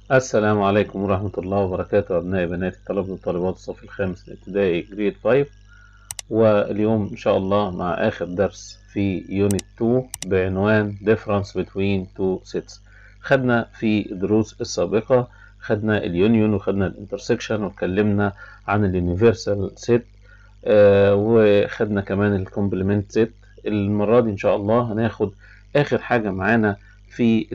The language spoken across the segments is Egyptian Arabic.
السلام عليكم ورحمة الله وبركاته أبنائي بناتي طلبة وطالبات الصف الخامس الابتدائي جريد 5 واليوم إن شاء الله مع آخر درس في يونت 2 بعنوان Difference between two sets خدنا في الدروس السابقة خدنا اليونيون وخدنا الانترسكشن واتكلمنا عن اليونيفرسال سيت آه وخدنا كمان الكومبلمنت سيت المرة دي إن شاء الله هناخد آخر حاجة معانا في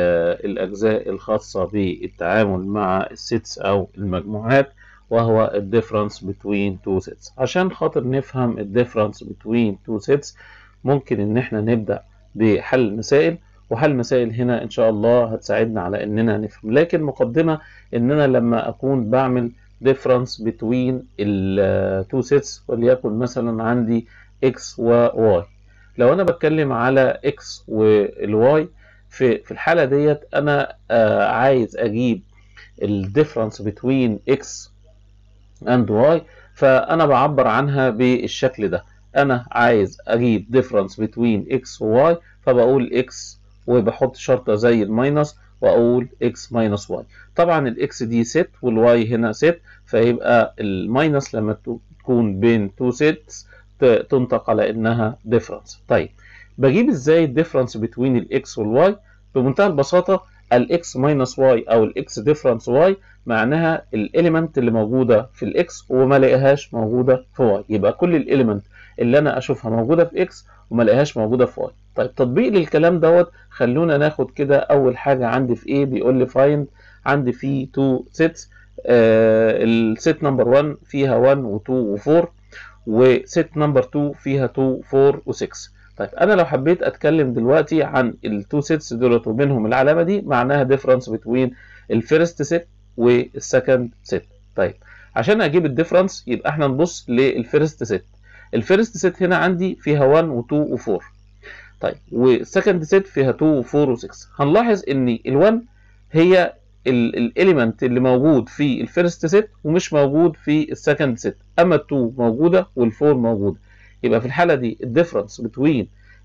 الأجزاء الخاصة بالتعامل مع السيتس أو المجموعات وهو الديفرنس between two sets عشان خاطر نفهم الديفرنس between two sets ممكن إن احنا نبدأ بحل مسائل وحل مسائل هنا إن شاء الله هتساعدنا على إننا نفهم لكن مقدمة إن أنا لما أكون بعمل difference between ال two sets وليكن مثلا عندي x و y لو أنا بتكلم على x والواي في في الحالة ديت أنا آه عايز أجيب الديفرنس بين x and y فأنا بعبر عنها بالشكل ده أنا عايز أجيب difference between x و y فبقول x وبحط شرطة زي الماينس وأقول x minus y طبعا الإكس دي ست والواي هنا ست فيبقى الماينس لما تكون بين تو sets تنطق على إنها difference طيب بجيب ازاي الديفرنس بين الاكس والواي بمنتهى البساطه الاكس ماينس واي او الاكس ديفرنس واي معناها الاليمنت اللي موجوده في الاكس وما لاقيهاش موجوده في واي يبقى كل الاليمنت اللي انا اشوفها موجوده في اكس وما لاقيهاش موجوده في واي طيب تطبيق للكلام دوت خلونا ناخد كده اول حاجه عندي في ايه بيقول لي فايند عندي في تو سيتس آه السيت نمبر 1 فيها 1 و2 و4 وسيت نمبر 2 فيها 2 4 و6 طيب انا لو حبيت اتكلم دلوقتي عن التو سيتس دولت وبينهم العلامه دي معناها ديفرنس بين الفيرست سيت والسكند سيت طيب عشان اجيب الديفرنس يبقى احنا نبص للفيرست سيت الفيرست سيت هنا عندي فيها 1 و2 و4 طيب والسكند سيت فيها 2 و4 و6 هنلاحظ ان ال1 هي الاليمنت اللي موجود في الفيرست سيت ومش موجود في السكند سيت اما ال2 موجوده وال4 موجوده يبقى في الحاله دي الديفرنس بين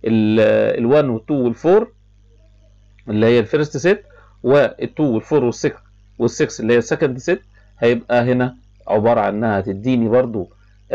ال1 وال2 وال4 اللي هي الفيرست سيت وال2 وال4 وال6 وال6 اللي هي السكند سيت هيبقى هنا عباره عن انها تديني برضو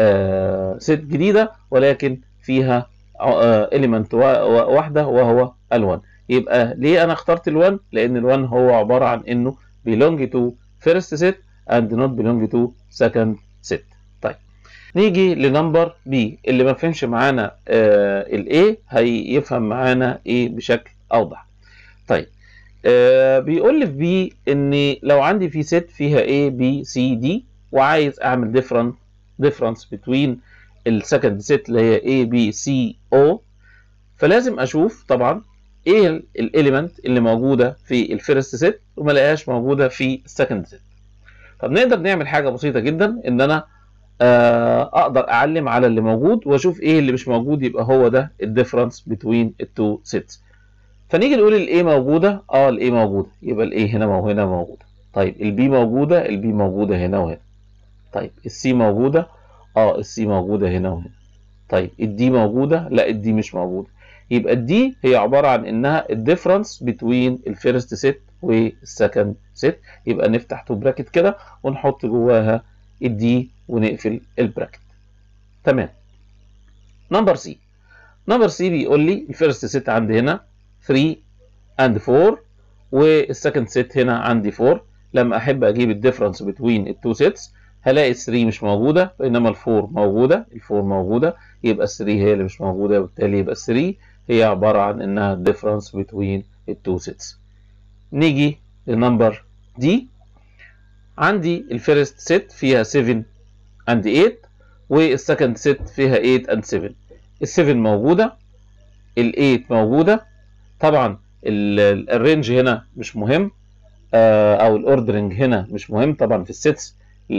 آه سيت جديده ولكن فيها آه اليمنت واحده وهو ال1 يبقى ليه انا اخترت ال1 لان ال1 هو عباره عن انه belong to first set and not belong to second set طيب نيجي لنمبر بي اللي ما فهمش معانا آه الاي هيفهم معانا ايه بشكل اوضح طيب آه بيقول لي في بي ان لو عندي في ست فيها A B C D وعايز اعمل different difference between السكند ست اللي هي A B C O فلازم اشوف طبعا ايه الاليمنت اللي موجوده في الفيرست ست وما لاقيهاش موجوده في السكند ست طب نقدر نعمل حاجه بسيطه جدا ان انا اقدر اعلم على اللي موجود واشوف ايه اللي مش موجود يبقى هو ده الديفرنس بين التو سيتس فنيجي نقول الاي موجوده اه الاي موجوده يبقى الاي هنا وهنا موجوده طيب البي موجوده البي موجوده هنا وهنا طيب السي موجوده اه السي موجوده هنا وهنا طيب الدي موجوده لا الدي مش موجوده يبقى الدي هي عباره عن انها الديفرنس بين الفيرست سيت والسكند سيت يبقى نفتح تو براكت كده ونحط جواها الدي ونقفل البراكت تمام نمبر سي نمبر سي بيقول لي الفيرست سيت عندي هنا 3 اند 4 والسكند سيت هنا عندي 4 لما احب اجيب الديفرنس بين التو سيتس هلاقي ال 3 مش موجوده بينما ال 4 موجوده ال 4 موجوده يبقى ال 3 هي اللي مش موجوده وبالتالي يبقى ال 3 هي عباره عن انها الديفرنس بين التو سيتس نيجي لنمبر دي عندي الفيرست سيت فيها 7 اند 8 والسكند سيت فيها 8 اند 7 ال 7 موجوده ال 8 موجوده طبعا الرينج هنا مش مهم آه او الاوردرنج هنا مش مهم طبعا في السيتس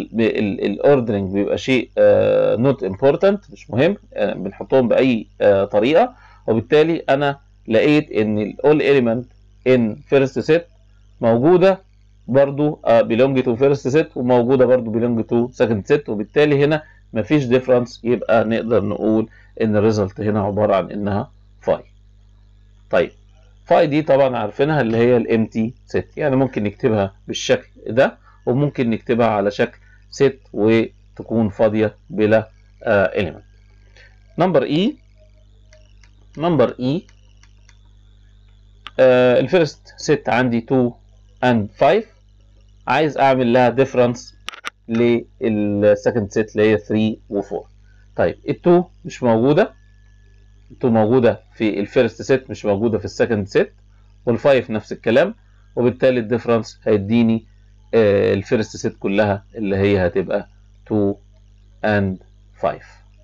الاوردرنج بيبقى شيء نوت امبورتنت مش مهم آه بنحطهم باي آه طريقه وبالتالي انا لقيت ان الاول element ان فيرست سيت موجوده برضو belong to first set وموجوده برضو belong to second set وبالتالي هنا مفيش difference يبقى نقدر نقول ان الريزلت هنا عباره عن انها 5 طيب فاي دي طبعا عارفينها اللي هي الامتي ست يعني ممكن نكتبها بالشكل ده وممكن نكتبها على شكل ست وتكون فاضيه بلا element نمبر اي نمبر اي الفيرست ست عندي 2 and 5 عايز اعمل لها ديفرنس للسكند ست اللي هي 3 و4 طيب ال2 مش موجوده ال2 موجوده في الفيرست ست مش موجوده في السكند ست وال5 نفس الكلام وبالتالي الديفرنس هيديني آه الفيرست ست كلها اللي هي هتبقى 2 and 5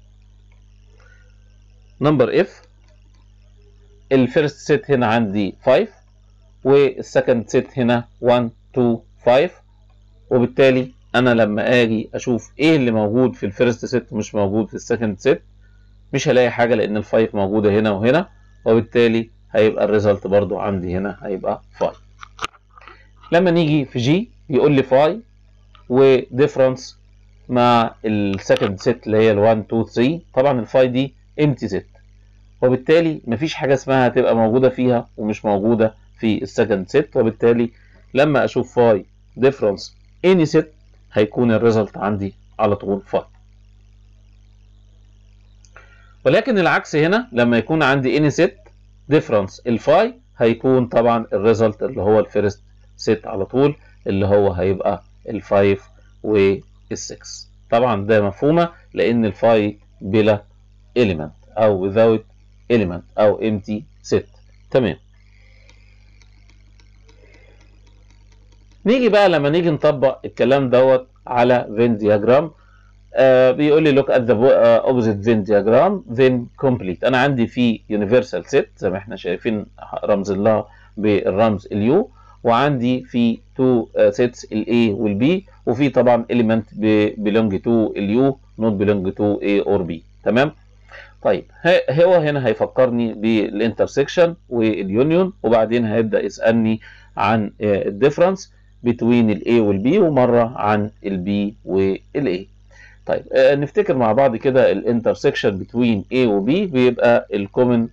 نمبر اف الفيرست ست هنا عندي 5 والسكند ست هنا 1 2 5 وبالتالي انا لما اجي اشوف ايه اللي موجود في الفيرست ست ومش موجود في السكند ست مش هلاقي حاجه لان الفايف موجوده هنا وهنا وبالتالي هيبقى الريزلت برضو عندي هنا هيبقى 5 لما نيجي في جي يقول لي فاي وديفرنس مع السكند ست اللي هي ال 1 2 3 طبعا الفاي دي امتي ست وبالتالي مفيش حاجه اسمها هتبقى موجوده فيها ومش موجوده في السكند ست وبالتالي لما اشوف فاي ديفرنس اني ست هيكون الريزلت عندي على طول فاي ولكن العكس هنا لما يكون عندي اني ست ديفرنس الفاي هيكون طبعا الريزلت اللي هو الفيرست ست على طول اللي هو هيبقى الفايف والسكس طبعا ده مفهومه لان الفاي بلا element او without element او empty set تمام نيجي بقى لما نيجي نطبق الكلام دوت على فين دياجرام آه بيقول لي look at the uh, opposite Venn diagram then complete انا عندي في universal set زي ما احنا شايفين رمز لها بالرمز اليو وعندي في two uh, sets الاي والبي وفي طبعا element belong to اليو not belong to A or B تمام طيب هو هنا هيفكرني بالانترسكشن واليونيون وبعدين هيبدا يسالني عن الديفرنس بين الاي والبي ومره عن البي والاي طيب نفتكر مع بعض كده الانترسكشن بين A وبي بيبقى الكومن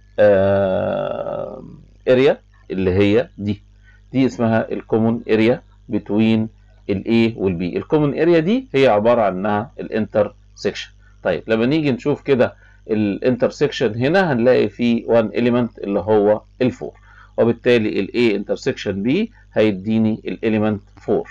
اريا اللي هي دي دي اسمها الكومن اريا بين الاي والبي الكومن اريا دي هي عباره عنها الانترسكشن طيب لما نيجي نشوف كده الانترسكشن هنا هنلاقي فيه 1 element اللي هو ال4 وبالتالي ال A intersection B هيديني الاليمنت 4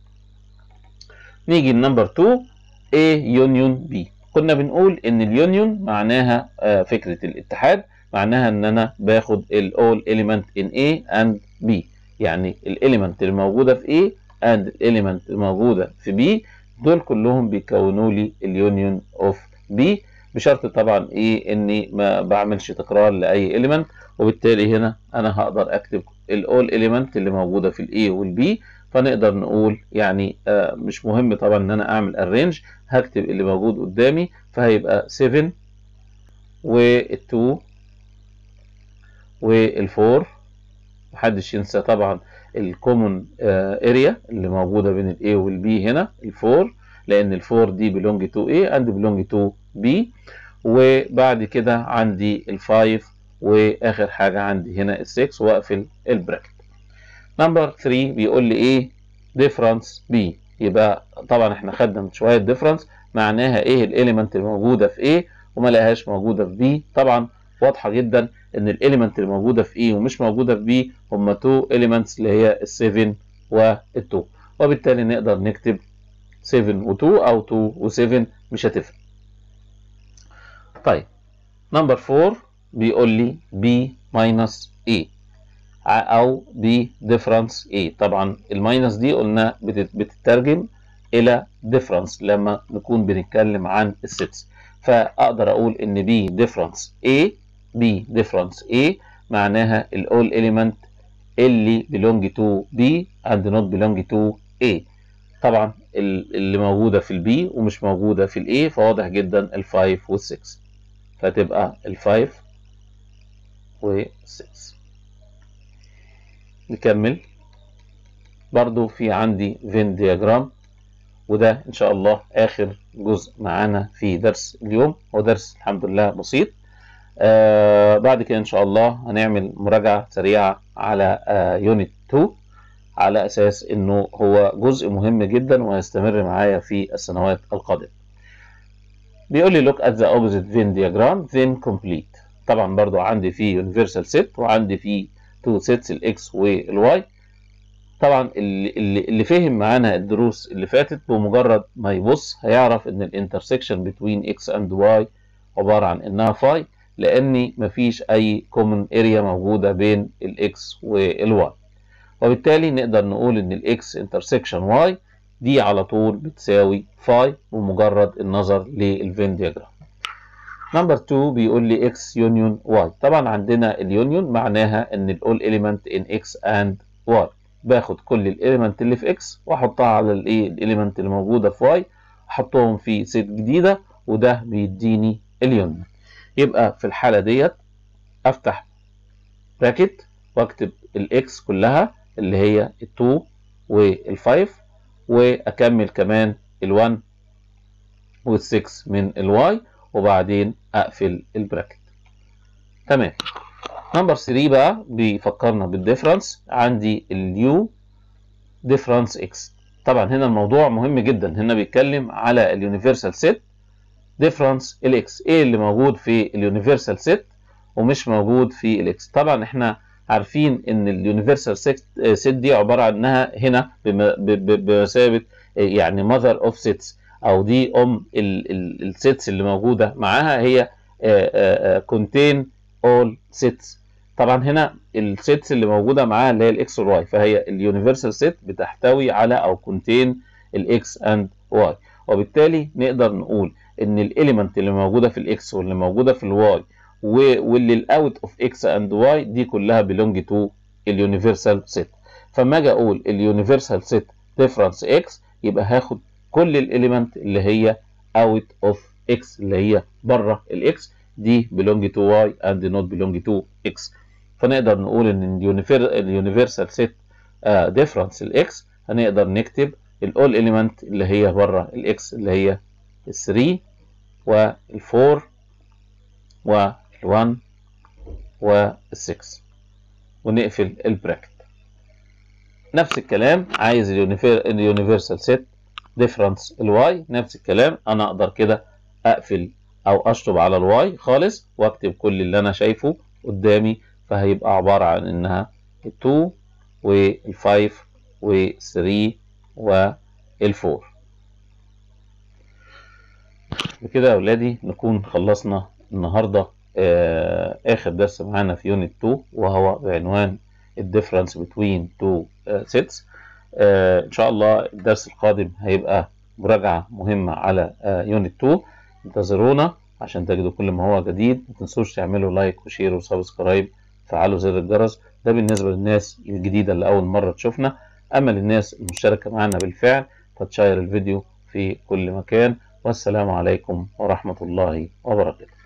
نيجي لنمبر 2 A union B كنا بنقول ان اليونيون معناها آه فكرة الاتحاد معناها ان انا باخد ال all element in A and B يعني الاليمنت الموجودة في A and الاليمنت الموجودة في B دول كلهم بيكونوا لي اليونيون اوف B بشرط طبعا ايه اني ما بعملش تكرار لاي اليمنت وبالتالي هنا انا هقدر اكتب الاول اليمنت اللي موجوده في الاي والبي فنقدر نقول يعني آه مش مهم طبعا ان انا اعمل ارينج هكتب اللي موجود قدامي فهيبقى 7 وال2 وال4 محدش ينسى طبعا الكومون اريا اللي موجوده بين الاي والبي هنا ال4 لان ال4 دي belong to A and belong to B وبعد كده عندي ال5 واخر حاجه عندي هنا ال6 واقفل البراكت نمبر 3 بيقول لي ايه difference B يبقى طبعا احنا خدنا من شويه difference معناها ايه الاليمنت الموجوده في A وما لقاهاش موجوده في B طبعا واضحه جدا ان الاليمنت اللي موجوده في A ومش موجوده في B هما 2 elements اللي هي ال7 وال2 وبالتالي نقدر نكتب 7 و2 او 2 و7 مش هتفرق طيب نمبر 4 بيقول لي B minus A او B difference A طبعا الماينس دي قلنا بتترجم الى difference لما نكون بنتكلم عن السيتس فاقدر اقول ان B difference A B difference A معناها الاول element اللي belong to B and not belong to A طبعا اللي موجودة في البي ومش موجودة في الاي فواضح جدا الفايف والسكس فتبقى الفايف والسكس نكمل برضو في عندي فين دياجرام وده ان شاء الله اخر جزء معانا في درس اليوم هو درس الحمد لله بسيط آه وبعد كده ان شاء الله هنعمل مراجعة سريعة على يونت 2 على اساس انه هو جزء مهم جدا وهيستمر معايا في السنوات القادمة بيقول لي look at the opposite Venn diagram then complete طبعا برضو عندي فيه universal set وعندي فيه two sets الاكس والواي طبعا اللي, اللي, اللي فهم معانا الدروس اللي فاتت بمجرد ما يبص هيعرف ان الانترسكشن بين اكس اند واي عبارة عن انها فاي لاني مفيش اي كومن اريا موجودة بين الاكس والواي وبالتالي نقدر نقول ان الاكس انترسكشن واي دي على طول بتساوي فاي بمجرد النظر للفين دياجرام نمبر 2 بيقول لي اكس يونيون واي طبعا عندنا اليونيون معناها ان الاول اليمنت ان اكس اند واي باخد كل الاليمنت اللي في اكس واحطها على الايه الاليمنت اللي موجوده في واي احطهم في سيت جديده وده بيديني اليونيون يبقى في الحاله ديت افتح براكت واكتب الاكس كلها اللي هي ال2 وال5 واكمل كمان ال1 وال6 من الواي وبعدين اقفل البراكت تمام نمبر 3 بقى بيفكرنا بالديفرنس عندي اليو ديفرنس اكس طبعا هنا الموضوع مهم جدا هنا بيتكلم على اليونيفرسال سيت ديفرنس الاكس ايه اللي موجود في اليونيفرسال سيت ومش موجود في الاكس طبعا احنا عارفين ان اليونيفرسال سيت دي عباره عن انها هنا بمثابه يعني ماذر اوف سيتس او دي ام السيتس اللي موجوده معاها هي كونتين اول سيتس طبعا هنا السيتس اللي موجوده معاها اللي هي الاكس والواي فهي اليونيفرسال سيت بتحتوي على او كونتين الاكس اند واي وبالتالي نقدر نقول ان الاليمنت اللي موجوده في الاكس واللي موجوده في الواي واللي الاوت اوف اكس اند واي دي كلها بيلونج تو اليونيفرسال سيت فما اجي اقول اليونيفرسال سيت ديفرنس اكس يبقى هاخد كل الاليمنت اللي هي اوت اوف اكس اللي هي بره الاكس دي belong to y and not belong to x فنقدر نقول ان اليونيفرسال سيت ديفرنس الاكس هنقدر نكتب الاول اليمنت اللي هي بره الاكس اللي هي ال 3 وال 4 وال 1 وال 6 ونقفل البراكت نفس الكلام عايز اليونيفرسال سيت ديفرنس الواي نفس الكلام انا اقدر كده اقفل او اشطب على الواي خالص واكتب كل اللي انا شايفه قدامي فهيبقى عبارة عن انها ال2 وال5 وال3 وال4 بكده يا اولادي نكون خلصنا النهاردة آه اخر درس معانا في يونت 2 وهو بعنوان الديفرنس بين تو سيتس آه ان شاء الله الدرس القادم هيبقى مراجعة مهمة على آه يونت 2 انتظرونا عشان تجدوا كل ما هو جديد ما تنسوش تعملوا لايك وشير وسبسكرايب فعلوا زر الجرس ده بالنسبة للناس الجديدة اللي أول مرة تشوفنا أما للناس المشتركة معنا بالفعل فتشير الفيديو في كل مكان والسلام عليكم ورحمة الله وبركاته